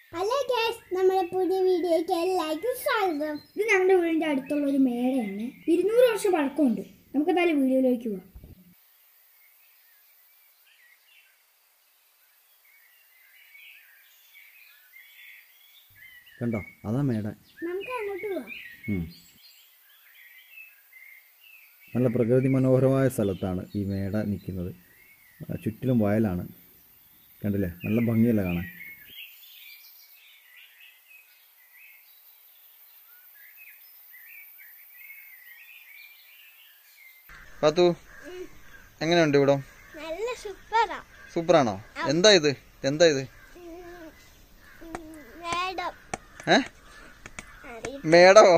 Hello gas നമ്മുടെ പുതിയ വീഡിയോയ്ക്ക് എല്ലാവർക്കും സ്വാഗതം ഇത് ഞങ്ങളുടെ വീടിന്റെ അടുത്തുള്ള ഒരു മേളയാണ് ഇരുന്നൂറ് വർഷം പഴക്കമുണ്ട് നമുക്ക് എന്തായാലും വീഡിയോയിലേക്ക് പോവാം കണ്ടോ അതാ മേട നമുക്ക് അങ്ങോട്ട് പോവാം ഉം. നല്ല പ്രകൃതി മനോഹരമായ സ്ഥലത്താണ് ഈ മേട നിൽക്കുന്നത് ആ, ചുറ്റിലും വയലാണ് കണ്ടില്ലേ നല്ല ഭംഗിയല്ല കാണാൻ പാത്തു എങ്ങനെയുണ്ട് ഇവിടെ നല്ല സൂപ്പറാ സൂപ്പറാണോ എന്താ ഇത് എന്താ ഇത് മേഡം ഏ മേടമോ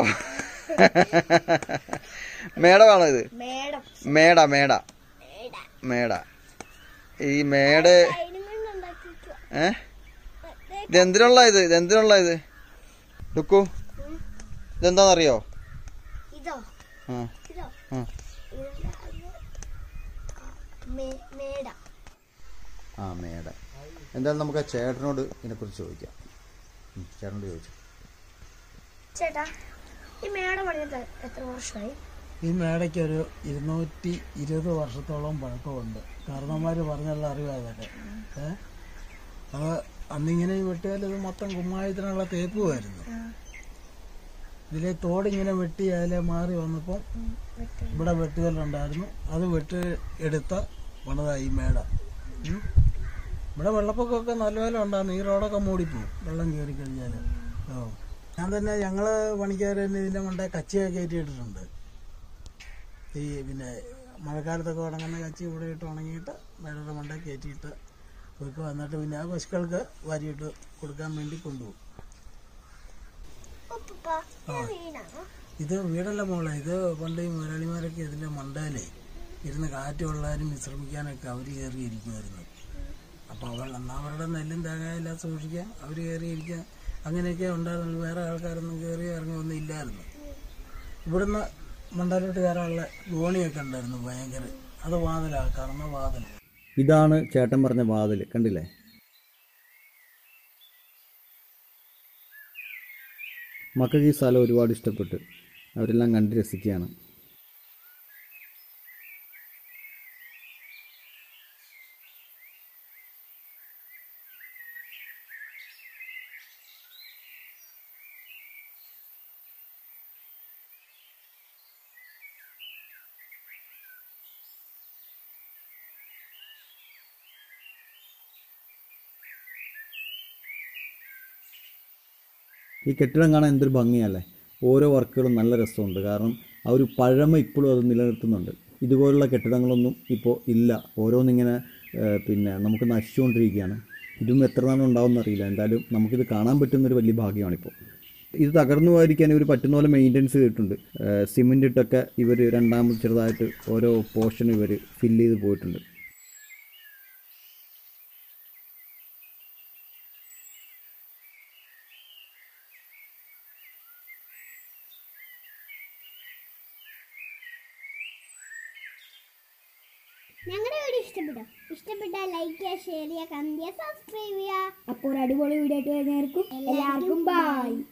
മേടമാണോ ഇത് മേടം മേട മേട മേട ഈ മേട ഏ ഇത് എന്തിനുള്ള ഇത് ഇത് എന്തിനുള്ള ഇത് ലുക്കു ഇതെന്താണെന്നറിയോ ഇതോ ആ ഇതോ ആ മേഡ ആ മേട എന്തായാലും നമുക്ക് ആ ചേട്ടനോട് ഇതിനെക്കുറിച്ച് ചോദിക്കാം ഉം, ചേട്ടനോട് ചോദിച്ചു ചേട്ടാ ഈ മേട പണിത് എത്ര വർഷമായി ഈ മേടയ്ക്ക് ഒരു ഇരുന്നൂറ്റി ഇരുപത് വർഷത്തോളം പഴക്കമുണ്ട് കാരണവന്മാർ പറഞ്ഞുള്ള അറിവാ അതൊക്കെ ഏ അത് അന്നിങ്ങനെ വെട്ടിയാൽ ഇത് മൊത്തം കുമ്മായത്തിനുള്ള തേപ്പുമായിരുന്നു ഇതിലെ തോടിങ്ങനെ വെട്ടി അതിലെ മാറി വന്നപ്പോൾ ഇവിടെ വെട്ടുകല്ലുണ്ടായിരുന്നു അത് വെട്ടി എടുത്ത പണിതാ ഈ മേട ഉം. ഇവിടെ വെള്ളപ്പൊക്കമൊക്കെ നല്ലപോലെ ഉണ്ടായിരുന്നു ഈ റോഡൊക്കെ മൂടിപ്പോവും വെള്ളം കയറി കഴിഞ്ഞാൽ ഓ ഞാൻ തന്നെ ഞങ്ങള് പണിക്കാർ തന്നെ ഇതിന്റെ മണ്ടേ കച്ചിയൊക്കെ കയറ്റിയിട്ടിട്ടുണ്ട് ഈ പിന്നെ മഴക്കാലത്തൊക്കെ ഉണങ്ങുന്ന കച്ചി ഇവിടെ ഇട്ട് ഉണങ്ങിയിട്ട് മേടയുടെ മണ്ട കയറ്റിയിട്ട് വെക്കുക എന്നിട്ട് പിന്നെ ആ പശുക്കൾക്ക് വാരിയിട്ട് കൊടുക്കാൻ വേണ്ടി കൊണ്ടുപോകും ഇത് വീടല്ല മോളെ ഇത് പണ്ട് ഈ മുതലാളിമാരൊക്കെ ഇതിന്റെ മണ്ടയിലേ ഇരുന്ന് കാറ്റ് കൊള്ളാനും വിശ്രമിക്കാനൊക്കെ അവർ കയറി ഇരിക്കുമായിരുന്നു അപ്പോൾ അവൾ എന്നാൽ അവരുടെ നെല്ലും തേങ്ങയെല്ലാം സൂക്ഷിക്കാൻ അവർ കയറി ഇരിക്കാൻ അങ്ങനെയൊക്കെ ഉണ്ടായിരുന്നു വേറെ ആൾക്കാരൊന്നും കയറി ഇറങ്ങി ഒന്നും ഇല്ലായിരുന്നു ഇവിടുന്ന് മണ്ടയിലോട്ട് കയറാനുള്ള ഗോണിയൊക്കെ ഉണ്ടായിരുന്നു ഭയങ്കര അത് വാതിലാണ് കടന്ന വാതിൽ ഇതാണ് ചേട്ടൻ പറഞ്ഞ വാതിൽ കണ്ടില്ലേ മക്കൾക്ക് ഈ സ്ഥലം ഒരുപാട് ഇഷ്ടപ്പെട്ട് അവരെല്ലാം കണ്ട് രസിക്കുകയാണ് ഈ കെട്ടിടം കാണാൻ എന്തൊരു ഭംഗിയല്ലേ ഓരോ വർക്കുകളും നല്ല രസമുണ്ട് കാരണം ആ ഒരു പഴമ ഇപ്പോഴും അത് നിലനിർത്തുന്നുണ്ട് ഇതുപോലുള്ള കെട്ടിടങ്ങളൊന്നും ഇപ്പോൾ ഇല്ല ഓരോന്നിങ്ങനെ ഏഹ്, പിന്നെ നമുക്ക് നശിച്ചുകൊണ്ടിരിക്കുകയാണ് ഇതും എത്ര നാളും ഉണ്ടാവും അറിയില്ല എന്തായാലും നമുക്കിത് കാണാൻ പറ്റുന്നൊരു വലിയ ഭാഗ്യമാണിപ്പോൾ ഇത് തകർന്നു പോയിരിക്കാൻ ഇവർ പറ്റുന്ന പോലെ മെയിൻ്റെനൻസ് ചെയ്തിട്ടുണ്ട് സിമെൻ്റ് ഇട്ടൊക്കെ ഇവർ രണ്ടാമത് ചെറുതായിട്ട് ഓരോ പോർഷൻ ഇവർ ഫില്ല് ചെയ്ത് പോയിട്ടുണ്ട് ഞങ്ങളുടെ വീഡിയോ ഇഷ്ടപ്പെട്ടോ ഇഷ്ടപ്പെട്ടാൽ ലൈക്ക് ചെയ്യുക ഷെയർ ചെയ്യുക കമന്റ് ചെയ്യുക സബ്സ്ക്രൈബ് ചെയ്യുക അപ്പോൾ ഒരു അടിപൊളി വീഡിയോ ആയിട്ട് വരുന്നവർക്കും എല്ലാവർക്കും ബൈ